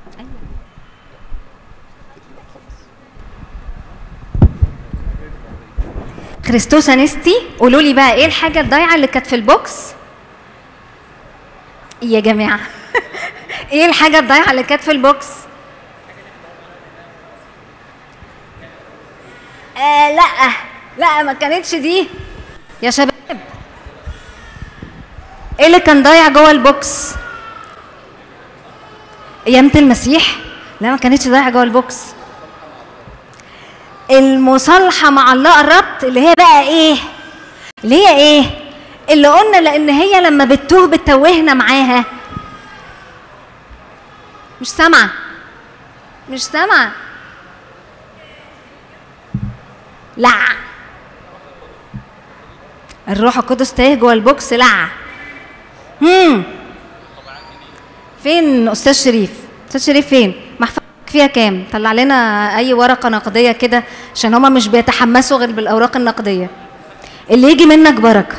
كريستوس انستي قولوا لي بقى ايه الحاجه الضايعه اللي كانت في البوكس يا جماعه ايه الحاجه الضايعه اللي كانت في البوكس آه لا لا ما كانتش دي يا شباب ايه اللي كان ضايع جوه البوكس قيامة المسيح لا ما كانتش ضايعة جوه البوكس المصالحة مع الله قربت اللي هي بقى ايه اللي هي ايه اللي قلنا لان هي لما بتتوه بتتوهنا معاها مش سامعة مش سامعة لا الروح القدس تايه جوه البوكس لا هم فين استاذ شريف استاذ شريف فين محفظتك فيها كام طلع لنا اي ورقه نقديه كده عشان هما مش بيتحمسوا غير بالاوراق النقديه اللي يجي منك بركه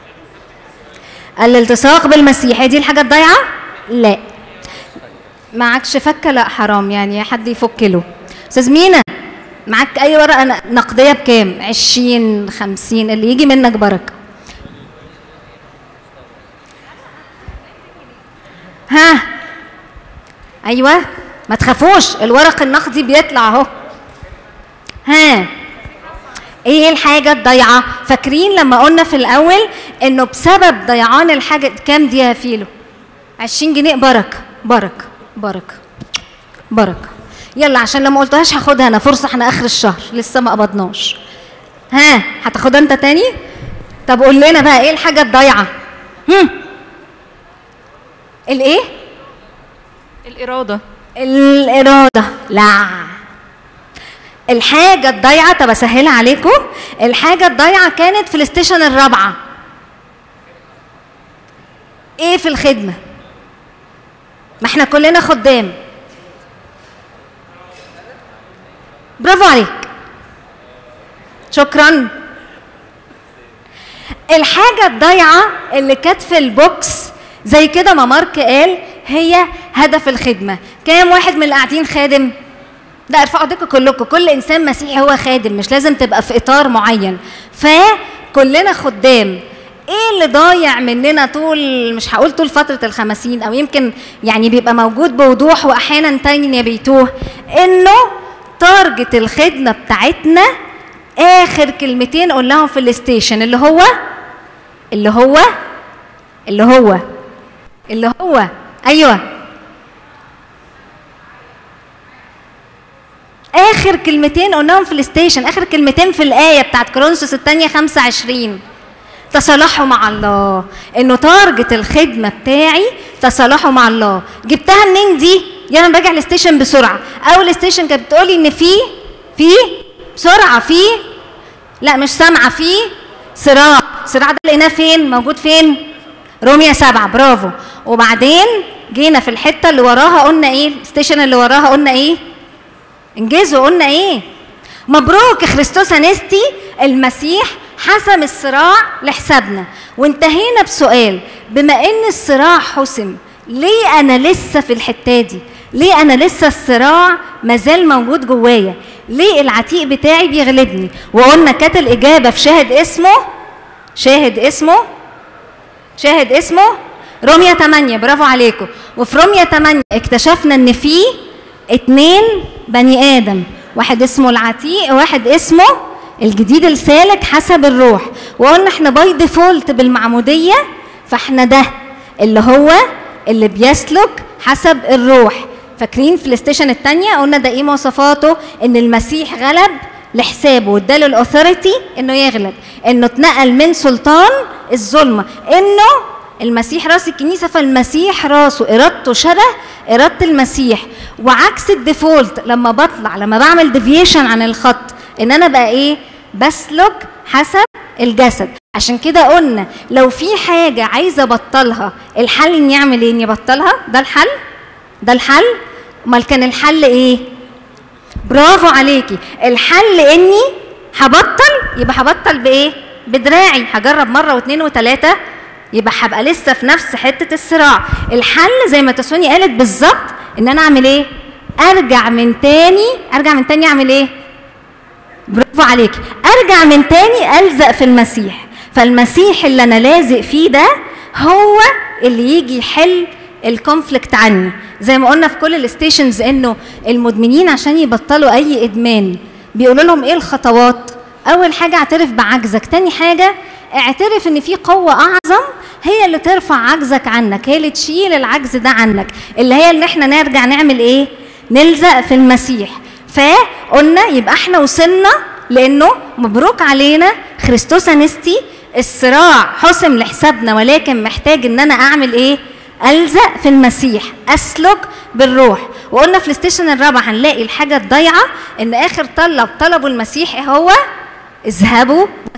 الالتصاق بالمسيح هي دي الحاجه الضايعه لا معكش فكه لا حرام يعني حد يفك له استاذ مينا معاك اي ورقه نقديه بكام 20 50 اللي يجي منك بركه ها ايوه ما تخافوش الورق النقدي بيطلع اهو ها ايه الحاجه الضايعه فاكرين لما قلنا في الاول انه بسبب ضيعان الحاجه كام دي يا فيلو 20 جنيه بركه بركه بركه بركه يلا عشان لما قلتهاش هاخدها انا فرصه احنا اخر الشهر لسه ما قبضناش ها هتاخدها انت تاني طب قول لنا بقى ايه الحاجه الضايعه هم الايه الإرادة الاراده لا الحاجه الضايعه طب اسهلها عليكم الحاجه الضايعه كانت في الاستيشن الرابعه ايه في الخدمه ما احنا كلنا خدام برافو عليك شكرا الحاجة الضايعة اللي كانت في البوكس زي كده ما مارك قال هي هدف الخدمة كام واحد من اللي قاعدين خادم لا ارفعوا ايديكم كلكم كل انسان مسيحي هو خادم مش لازم تبقى في اطار معين فكلنا خدام ايه اللي ضايع مننا طول مش هقول طول فتره الخمسين او يمكن يعني بيبقى موجود بوضوح واحيانا تانية بيتوه انه تارجت الخدمه بتاعتنا اخر كلمتين قلناهم في الستيشن اللي هو اللي هو اللي هو اللي هو ايوه اخر كلمتين قلناهم في الستيشن اخر كلمتين في الايه بتاعت كورنثوس الثانيه 25 تصالحوا مع الله انه تارجت الخدمه بتاعي تصالحوا مع الله جبتها منين دي يلا راجع الستيشن بسرعه اول ستيشن كانت بتقولي ان في في بسرعه في لا مش سامعه في صراع صراع ده لقيناه فين موجود فين روميا سبعة برافو وبعدين جينا في الحته اللي وراها قلنا ايه الستيشن اللي وراها قلنا ايه انجزوا قلنا ايه مبروك يا خريستوس انستي المسيح حسم الصراع لحسابنا وانتهينا بسؤال بما ان الصراع حسم ليه انا لسه في الحته دي ليه انا لسه الصراع مازال موجود جوايا ليه العتيق بتاعي بيغلبني وقلنا كانت الاجابه في شاهد اسمه شاهد اسمه شاهد اسمه روميا 8 برافو عليكم وفي روميا 8 اكتشفنا ان في اتنين بني ادم واحد اسمه العتيق وواحد اسمه الجديد السالك حسب الروح وقلنا احنا باي ديفولت بالمعموديه فاحنا ده اللي هو اللي بيسلك حسب الروح فاكرين في الستيشن الثانيه قلنا ده ايه مواصفاته ان المسيح غلب لحسابه واداله الاوثوريتي انه يغلب انه اتنقل من سلطان الظلمه انه المسيح راس الكنيسه فالمسيح راسه ارادته شبه اراده المسيح وعكس الديفولت لما بطلع لما بعمل ديفيشن عن الخط ان انا بقى ايه بسلك حسب الجسد عشان كده قلنا لو في حاجه عايزه ابطلها الحل اني اعمل ايه اني ابطلها ده الحل ده الحل امال كان الحل ايه برافو عليكي الحل اني هبطل يبقى هبطل بايه بدراعي هجرب مره واثنين وثلاثه يبقى هبقى لسه في نفس حته الصراع الحل زي ما تسوني قالت بالظبط ان انا اعمل ايه ارجع من تاني ارجع من تاني اعمل ايه برافو عليك ارجع من تاني الزق في المسيح فالمسيح اللي انا لازق فيه ده هو اللي يجي يحل الكونفليكت عني زي ما قلنا في كل الستيشنز انه المدمنين عشان يبطلوا اي ادمان بيقولوا لهم ايه الخطوات اول حاجه اعترف بعجزك تاني حاجه اعترف ان في قوه اعظم هي اللي ترفع عجزك عنك هي اللي تشيل العجز ده عنك اللي هي ان احنا نرجع نعمل ايه نلزق في المسيح فقلنا يبقى احنا وصلنا لانه مبروك علينا خريستوس انستي الصراع حسم لحسابنا ولكن محتاج ان انا اعمل ايه الزق في المسيح اسلك بالروح وقلنا في الستيشن الرابع هنلاقي الحاجه الضايعه ان اخر طلب طلبه المسيح هو اذهبوا